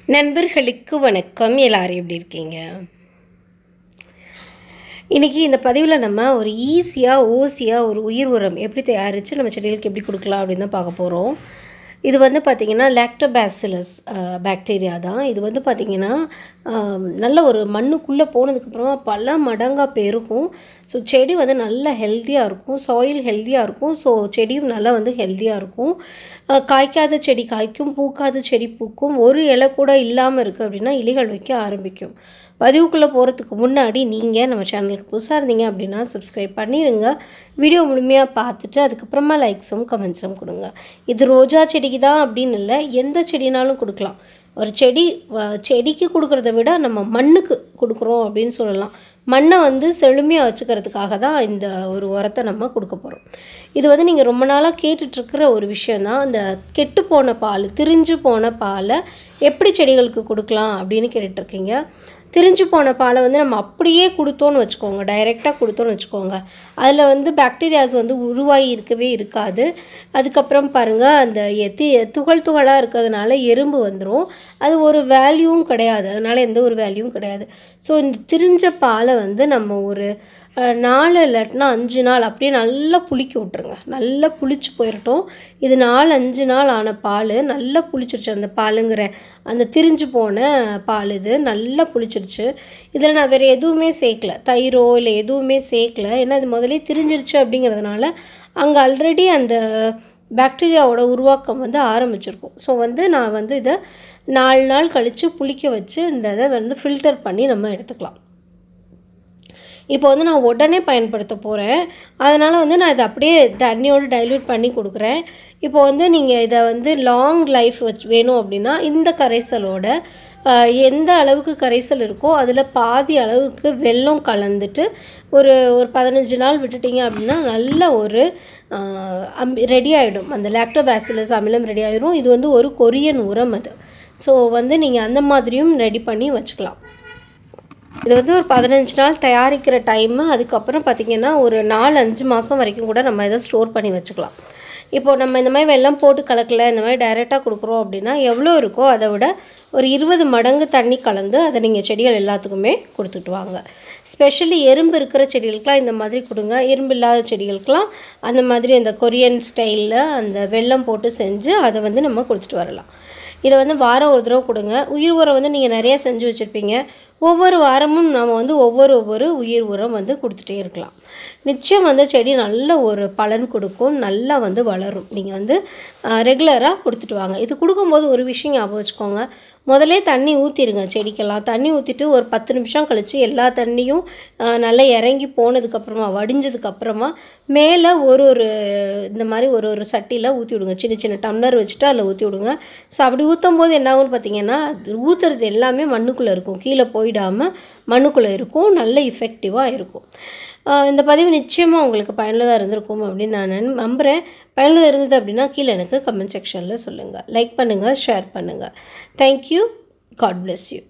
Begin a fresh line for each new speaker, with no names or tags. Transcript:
நண்பர்களுக்கு வணக்கம் எல்லாரும் எப்படி இருக்கீங்க இன்றைக்கி இந்த பதிவில் நம்ம ஒரு ஈஸியாக ஓசியாக ஒரு உயிர் உரம் எப்படி தயாரித்து நம்ம செடிகளுக்கு எப்படி கொடுக்கலாம் அப்படின்னு தான் பார்க்க போகிறோம் இது வந்து பார்த்திங்கன்னா லாக்டோபாசிலஸ் பாக்டீரியா தான் இது வந்து பார்த்திங்கன்னா ஆம், நல்ல ஒரு மண்ணுக்குள்ளே போனதுக்கப்புறமா பல மடங்காக பெருகும் ஸோ செடி வந்து நல்ல ஹெல்த்தியாக இருக்கும் சாயில் ஹெல்த்தியாக இருக்கும் ஸோ செடியும் நல்லா வந்து ஹெல்த்தியாக இருக்கும் அஹ், காய்க்காத செடி காய்க்கும் பூக்காத செடி பூக்கும் ஒரு இலை கூட இல்லாமல் இருக்குது அப்படின்னா இலைகள் வைக்க ஆரம்பிக்கும் பதிவுக்குள்ளே போகிறதுக்கு முன்னாடி நீங்கள் நம்ம சேனலுக்கு புதுசாக இருந்தீங்க அப்படின்னா சப்ஸ்கிரைப் பண்ணிடுங்க வீடியோ முழுமையாக பார்த்துட்டு அதுக்கப்புறமா லைக்ஸும் கமெண்ட்ஸும் கொடுங்க இது ரோஜா செடிக்கு தான் அப்படின்னு இல்லை எந்த செடினாலும் கொடுக்கலாம் ஒரு செடி வ- செடிக்கு கொடுக்கறத விட நம்ம மண்ணுக்கு கொடுக்குறோம் அப்படின்னு சொல்லலாம் மண்ணை வந்து செழுமையாக வச்சுக்கிறதுக்காக தான் இந்த ஒரு உரத்தை நம்ம கொடுக்க போகிறோம் இது வந்து நீங்கள் ரொம்ப நாளாக கேட்டுட்ருக்கிற ஒரு விஷயந்தான் இந்த கெட்டு போன பால் திரிஞ்சு போன பாலை எப்படி செடிகளுக்கு கொடுக்கலாம் அப்படின்னு கேட்டுட்ருக்கீங்க திரிஞ்சு போன பாலை வந்து நம்ம அப்படியே கொடுத்தோன்னு வச்சுக்கோங்க டைரெக்டாக கொடுத்தோன்னு வச்சுக்கோங்க அதில் வந்து பாக்டீரியாஸ் வந்து உருவாகி இருக்கவே இருக்காது அதுக்கப்புறம் பாருங்கள் அந்த எத்தி துகள் துகளாக இருக்கிறதுனால எறும்பு வந்துடும் அது ஒரு வேல்யூவும் கிடையாது அதனால் எந்த ஒரு வேல்யூவும் கிடையாது ஸோ இந்த திரிஞ்ச பாலை வந்து நம்ம ஒரு அஹ், நாலு இல்லாட்டினா அஞ்சு நாள் அப்படியே நல்லா புளிக்க விட்ருங்க நல்லா புளிச்சு போயிடட்டும் இது நாலு அஞ்சு நாள் ஆன பால் நல்லா புளிச்சிருச்சு அந்த பாலுங்கிற அந்த திரிஞ்சு போன பால் இது நல்லா புளிச்சிருச்சு இதில் நான் வேறு எதுவுமே சேர்க்கல தயிரோ இல்லை எதுவுமே சேர்க்கல ஏன்னா இது முதலே திரிஞ்சிருச்சு அப்படிங்கிறதுனால அங்கே ஆல்ரெடி அந்த பாக்டீரியாவோட உருவாக்கம் வந்து ஆரம்பிச்சிருக்கும் ஸோ வந்து நான் வந்து இதை நாலு நாள் கழித்து புளிக்க வச்சு இந்த இதை வந்து ஃபில்டர் பண்ணி நம்ம எடுத்துக்கலாம் இப்போ வந்து நான் உடனே பயன்படுத்த போகிறேன் அதனால் வந்து நான் இதை அப்படியே தண்ணியோடு டைல்யூட் பண்ணி கொடுக்குறேன் இப்போ வந்து நீங்கள் இதை வந்து லாங் லைஃப் வச்சு வேணும் அப்படின்னா இந்த கரைசலோட ஆஹ், எந்த அளவுக்கு கரைசல் இருக்கோ அதில் பாதி அளவுக்கு வெல்லம் கலந்துட்டு ஒரு ஒரு பதினஞ்சு நாள் விட்டுட்டீங்க அப்படின்னா நல்ல ஒரு ரெடி ஆகிடும் அந்த லாக்டோபாசிலஸ் அமிலம் ரெடி ஆயிடும் இது வந்து ஒரு கொரியன் உரம் அது ஸோ வந்து நீங்கள் அந்த மாதிரியும் ரெடி பண்ணி வச்சுக்கலாம் இது வந்து ஒரு பதினஞ்சு நாள் தயாரிக்கிற டைமு அதுக்கப்புறம் பார்த்திங்கன்னா ஒரு நாலு அஞ்சு மாதம் வரைக்கும் கூட நம்ம இதை ஸ்டோர் பண்ணி வச்சுக்கலாம் இப்போ நம்ம இந்த மாதிரி வெல்லம் போட்டு கலக்கல இந்த மாதிரி டைரெக்டாக கொடுக்குறோம் அப்படின்னா எவ்வளோ இருக்கோ அதை விட ஒரு இருபது மடங்கு தண்ணி கலந்து அதை நீங்கள் செடிகள் எல்லாத்துக்குமே கொடுத்துட்டு வாங்க ஸ்பெஷலி எறும்பு இருக்கிற செடிகளுக்கெலாம் இந்த மாதிரி கொடுங்க எறும்பு இல்லாத செடிகளுக்கெலாம் அந்த மாதிரி அந்த கொரியன் ஸ்டைலில் அந்த வெல்லம் போட்டு செஞ்சு அதை வந்து நம்ம கொடுத்துட்டு வரலாம் இதை வந்து வாரம் ஒரு தடவை கொடுங்க உயிர் உரம் வந்து நீங்கள் நிறைய செஞ்சு வச்சுருப்பீங்க ஒவ்வொரு வாரமும் நம்ம வந்து ஒவ்வொரு ஒவ்வொரு உயிர் உரம் வந்து கொடுத்துட்டே இருக்கலாம் நிச்சயம் வந்து செடி நல்ல ஒரு பலன் கொடுக்கும் நல்லா வந்து வளரும் நீங்கள் வந்து ரெகுலராக கொடுத்துட்டு வாங்க இது கொடுக்கும்போது ஒரு விஷயம் ஞாபகம் வச்சுக்கோங்க முதல்லே தண்ணி ஊற்றிடுங்க செடிக்கெல்லாம் தண்ணி ஊற்றிட்டு ஒரு பத்து நிமிஷம் கழித்து எல்லா தண்ணியும் ஆஹ், நல்லா இறங்கி போனதுக்கப்புறமா வடிஞ்சதுக்கப்புறமா மேலே ஒரு ஒரு இந்த மாதிரி ஒரு ஒரு சட்டியில் ஊற்றி விடுங்க சின்ன சின்ன டம்ளர் வச்சுட்டு அதில் ஊற்றி விடுங்க ஸோ அப்படி ஊற்றும் போது என்ன ஆகும்னு பார்த்தீங்கன்னா ஊற்றுறது எல்லாமே மண்ணுக்குள்ளே இருக்கும் கீழே போயிடாமல் மண்ணுக்குள்ளே இருக்கும் நல்ல இஃபெக்டிவாக இருக்கும் ஆஹ் இந்த பதிவு நிச்சயமாக உங்களுக்கு பயனுள்ளதாக இருந்திருக்கும் அப்படின்னு நான் நன்- நம்புகிறேன் பயனுள்ளதாக இருந்தது அப்படின்னா கீழே எனக்கு கமெண்ட் செக்ஷனில் சொல்லுங்கள் லைக் பண்ணுங்கள் ஷேர் பண்ணுங்கள் தேங்க்யூ காட் bless யூ